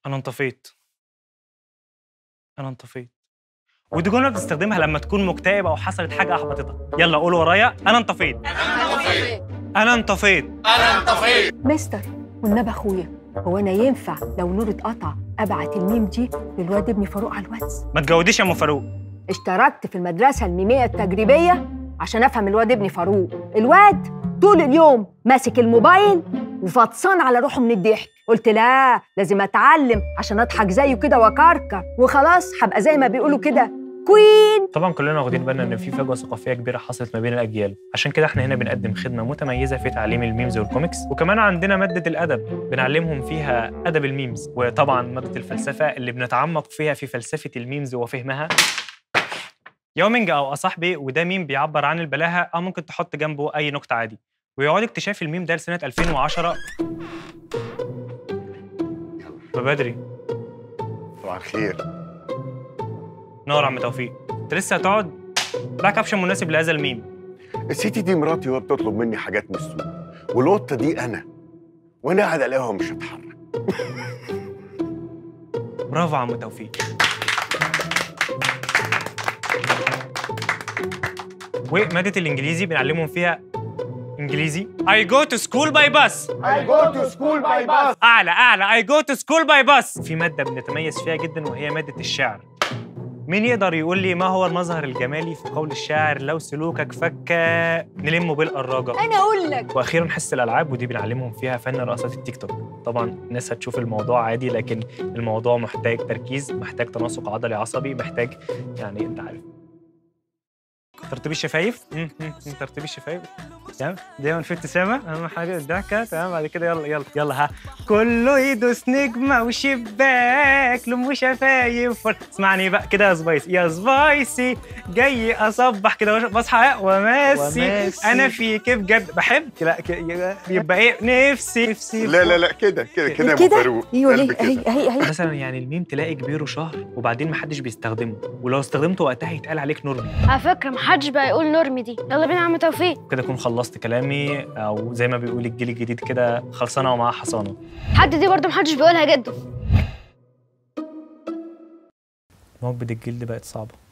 انا انطفيت انا انطفيت ودي جمله بتستخدمها لما تكون مكتئب او حصلت حاجه احبطتك يلا قول ورايا انا انطفيت انا انطفيت مستر والنبي اخويا هو انا ينفع لو نور اتقطع ابعت الميم دي للواد ابني فاروق على الواتس ما تجوديش يا ام فاروق اشتركت في المدرسه الميميه التجريبيه عشان افهم الواد ابني فاروق الواد طول اليوم ماسك الموبايل وفطسان على روحه من الضحك قلت لا لازم اتعلم عشان اضحك زيه كده وكركر وخلاص هبقى زي ما بيقولوا كده كوين طبعا كلنا واخدين بالنا ان في فجوه ثقافيه كبيره حصلت ما بين الاجيال عشان كده احنا هنا بنقدم خدمه متميزه في تعليم الميمز والكوميكس وكمان عندنا ماده الادب بنعلمهم فيها ادب الميمز وطبعا ماده الفلسفه اللي بنتعمق فيها في فلسفه الميمز وفهمها يومينج او اصاحبي وده ميم بيعبر عن البلاهه او ممكن تحط جنبه اي نكته عادي ويعود اكتشاف الميم ده لسنه 2010 فبدري طبعا خير نور عم توفيق انت لسه هتقعد بقى كابشن مناسب لهذا الميم الست دي مراتي وهي بتطلب مني حاجات من السوق والقطه دي انا وانا قاعد الاقيها مش هتحرك برافو عم توفيق ومادة الإنجليزي بنعلمهم فيها إنجليزي I go to school by bus I go to school by bus أعلى أعلى I go to school by bus في مادة بنتميز فيها جدا وهي مادة الشعر مين يقدر يقول لي ما هو المظهر الجمالي في قول الشاعر لو سلوكك فكة نلمه بالقراجة انا اقول لك واخيرا حصه الالعاب ودي بنعلمهم فيها فن رقصات التيك توك طبعا الناس هتشوف الموضوع عادي لكن الموضوع محتاج تركيز محتاج تناسق عضلي عصبي محتاج يعني انت عارف ترتيب الشفايف مم، مم، مم، ترتيب الشفايف تمام دايما في ابتسامه اهم حاجه الضحكه تمام بعد كده يلا يلا يلا ها كله يدوس نجمه وشباك لم شفايف اسمعني بقى كده يا سبايسي يا سبايسي جاي اصبح كده وش- بصحى وماسي وماسي. انا فيك بجد بحب لا ك- يبقى ايه نفسي نفسي لا لا لا كده كده كده يا ابو كده؟ فاروق ايوه قلب هي كده هي هي مثلا يعني الميم تلاقي كبيره شهر وبعدين محدش بيستخدمه ولو استخدمته وقتها يتقال عليك نورمي على فكرة محدش بقى يقول نورمي دي يلا بينا يا عم توفيق كده اكون خلصت كلامي او زي ما بيقول الجيل الجديد كده خلصانه ومعاها حصانه حد دي برضه محدش بيقولها جده موجة الجلد بقت صعبه